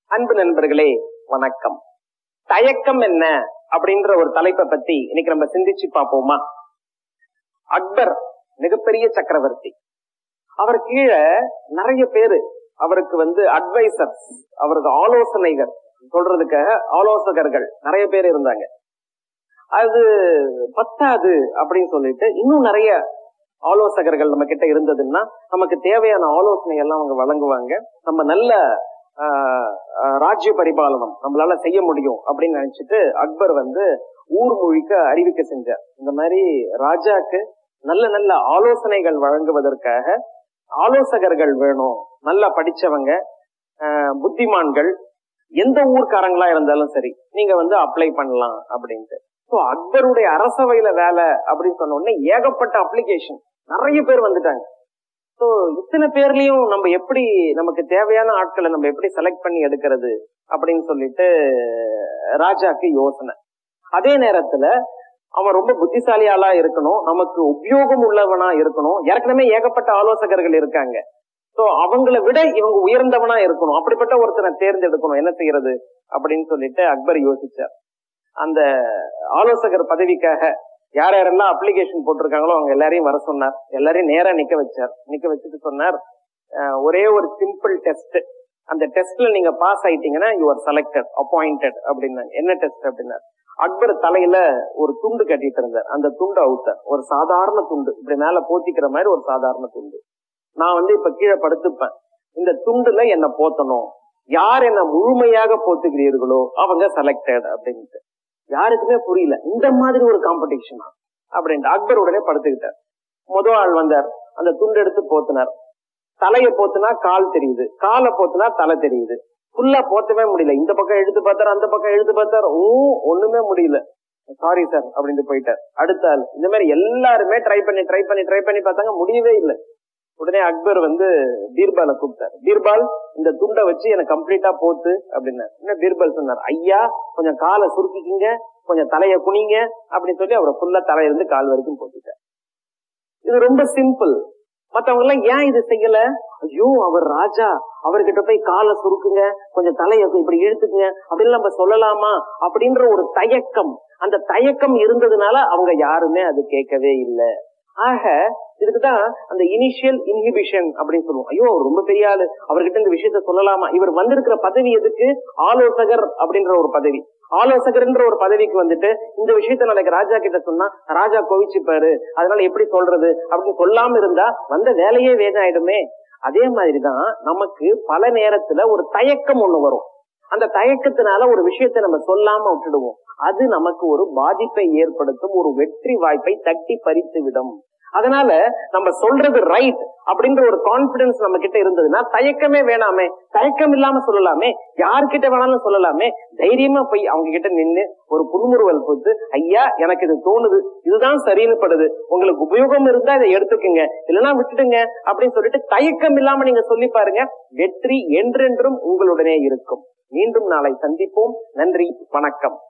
அன்பு நண்பர்களே வணக்கம் தயக்கம் என்ன அப்படின்ற ஒரு தலைப்பை பத்தி இன்னைக்கு நம்ம சிந்திச்சு பார்ப்போமா அக்பர் மிகப்பெரிய சக்கரவர்த்தி அவர் கீழே நிறைய பேரு அவருக்கு வந்து அட்வைசர்ஸ் அவருக்கு ஆலோசனைகள் சொல்றதுக்காக ஆலோசகர்கள் நிறைய பேர் இருந்தாங்க அது பத்தாது அப்படின்னு சொல்லிட்டு இன்னும் நிறைய ஆலோசகர்கள் நம்ம கிட்ட இருந்ததுன்னா நமக்கு தேவையான ஆலோசனை எல்லாம் அவங்க வழங்குவாங்க நம்ம நல்ல ஆஹ், ஆஹ், ராஜ்ய பரிபாலனம் நம்மளால செய்ய முடியும் அப்படின்னு நினைச்சிட்டு அக்பர் வந்து ஊர் முழுக்க அறிவிக்க செஞ்சார் இந்த மாதிரி ராஜாக்கு நல்ல நல்ல ஆலோசனைகள் வழங்குவதற்காக ஆலோசகர்கள் வேணும் நல்லா படிச்சவங்க ஆஹ், புத்திமான்கள் எந்த ஊர்க்காரங்களா இருந்தாலும் சரி நீங்க வந்து அப்ளை பண்ணலாம் அப்படின்ட்டு ஸோ அக்பருடைய அரசவையில வேலை அப்படின்னு சொன்ன உடனே ஏகப்பட்ட அப்ளிகேஷன் நிறைய பேர் வந்துட்டாங்க ஸோ இத்தனை பேர்லயும் நம்ம எப்படி நமக்கு தேவையான ஆட்களை நம்ம எப்படி செலக்ட் பண்ணி எடுக்கிறது அப்படின்னு சொல்லிட்டு ராஜாக்கு யோசனை அதே நேரத்துல அவன் ரொம்ப புத்திசாலியாளா இருக்கணும் நமக்கு உபயோகம் உள்ளவனா இருக்கணும் ஏற்கனவே ஏகப்பட்ட ஆலோசகர்கள் இருக்காங்க சோ அவங்கள விட இவங்க உயர்ந்தவனா இருக்கணும் அப்படிப்பட்ட ஒருத்தனை தேர்ந்தெடுக்கணும் என்ன செய்யறது அப்படின்னு சொல்லிட்டு அக்பர் யோசிச்சார் அந்த ஆலோசகர் பதவிக்காக யார் யாரெல்லாம் அப்ளிகேஷன் போட்டிருக்காங்களோ அவங்க எல்லாரையும் வர சொன்னார் எல்லாரையும் நேரா நிக்க வச்சார் நிக்க வச்சுட்டு சொன்னார் அஹ், ஒரே ஒரு சிம்பிள் டெஸ்ட் அந்த டெஸ்ட்ல நீங்க பாஸ் ஆயிட்டீங்கன்னா யூ ஆர் செலக்டட் அப்பாயிண்டட் அப்படின்னாங்க என்ன டெஸ்ட் அப்படின்னா அக்பர் தலையில ஒரு துண்டு கட்டிட்டு இருந்தார் அந்த துண்டு அவுத்தார் ஒரு சாதாரண துண்டு இப்படி மேல போத்திக்கிற மாதிரி ஒரு சாதாரண துண்டு நான் வந்து இப்ப கீழே படுத்துப்பேன் இந்த துண்டுல என்ன போத்தணும் யார் என்ன முழுமையாக போத்துகிறீர்களோ அவங்க செலக்டட் அப்படின்ட்டு யாருக்குமே புரியல இந்த மாதிரி ஒரு காம்படிஷனா அப்படின்ட்டு அக்பர் உடனே படுத்துக்கிட்டார் முதல் ஆள் வந்தார் அந்த துண்டு எடுத்து போத்தினார் தலையை போத்துனா கால் தெரியுது காலை போத்துனா தலை தெரியுது ஃபுல்லா போத்தவே முடியல இந்த பக்கம் எழுத்து பார்த்தாரு அந்த பக்கம் எழுத்து பார்த்தாரு ஓ ஒண்ணுமே முடியல சாரி சார் அப்படின்ட்டு போயிட்டார் அடுத்த ஆள் இந்த மாதிரி எல்லாருமே ட்ரை பண்ணி ட்ரை பண்ணி ட்ரை பண்ணி பார்த்தாங்க முடியவே இல்லை உடனே அக்பர் வந்து பீர்பாலை கூப்பிட்டார் பீர்பால் இந்த துண்டை வச்சு எனக்கு கம்ப்ளீட்டா போத்து அப்படின்னாரு என்ன பீர்பால் சொன்னார் ஐயா கொஞ்சம் காலை சுருக்கிக்கிங்க கொஞ்சம் தலைய குனிங்க அப்படின்னு சொல்லி அவரை ஃபுல்லா தலையிலிருந்து கால் வரைக்கும் போட்டுட்டார் இது ரொம்ப சிம்பிள் மத்தவங்க எல்லாம் ஏன் இது செய்யல ஐயோ அவர் ராஜா அவர்கிட்ட போய் காலை சுருக்குங்க கொஞ்சம் தலைய இப்படி இழுத்துக்குங்க அப்படின்னு நம்ம சொல்லலாமா அப்படின்ற ஒரு தயக்கம் அந்த தயக்கம் இருந்ததுனால அவங்க யாருமே அது கேட்கவே இல்லை ஆக இதுக்குதான் அந்த இனிஷியல் இன்ஹிபிஷன் அப்படின்னு சொல்லுவோம் ஐயோ அவர் ரொம்ப பெரிய ஆளு அவர்கிட்ட இந்த விஷயத்த சொல்லலாமா இவர் வந்திருக்கிற பதவி எதுக்கு ஆலோசகர் அப்படின்ற ஒரு பதவி ஆலோசகர்ன்ற ஒரு பதவிக்கு வந்துட்டு இந்த விஷயத்த நாளைக்கு ராஜா கிட்ட சொன்னா ராஜா கோவிச்சுப்பாரு அதனால எப்படி சொல்றது அப்படின்னு சொல்லாம இருந்தா வந்த வேலையே வேதம் ஆயிடுமே அதே மாதிரிதான் நமக்கு பல நேரத்துல ஒரு தயக்கம் ஒண்ணு வரும் அந்த தயக்கத்தினால ஒரு விஷயத்தை நம்ம சொல்லாம விட்டுடுவோம் அது நமக்கு ஒரு பாதிப்பை ஏற்படுத்தும் ஒரு வெற்றி வாய்ப்பை தட்டி பறித்து விடும் அதனால நம்ம சொல்றது ரைட் அப்படின்ற ஒரு கான்பிடன்ஸ் நம்ம கிட்ட இருந்ததுன்னா தயக்கமே வேணாமே தயக்கம் இல்லாம சொல்லலாமே யார்கிட்ட வேணாலும் சொல்லலாமே தைரியமா போய் அவங்க கிட்ட நின்னு ஒரு புன்முறுவல் போட்டு ஐயா எனக்கு இது தோணுது இதுதான் சரின்னு படுது உங்களுக்கு உபயோகம் இருந்தா இதை எடுத்துக்கங்க இல்லைன்னா விட்டுடுங்க அப்படின்னு சொல்லிட்டு தயக்கம் இல்லாம நீங்க சொல்லி பாருங்க வெற்றி என்றென்றும் உங்களுடனே இருக்கும் மீண்டும் நாளை சந்திப்போம் நன்றி வணக்கம்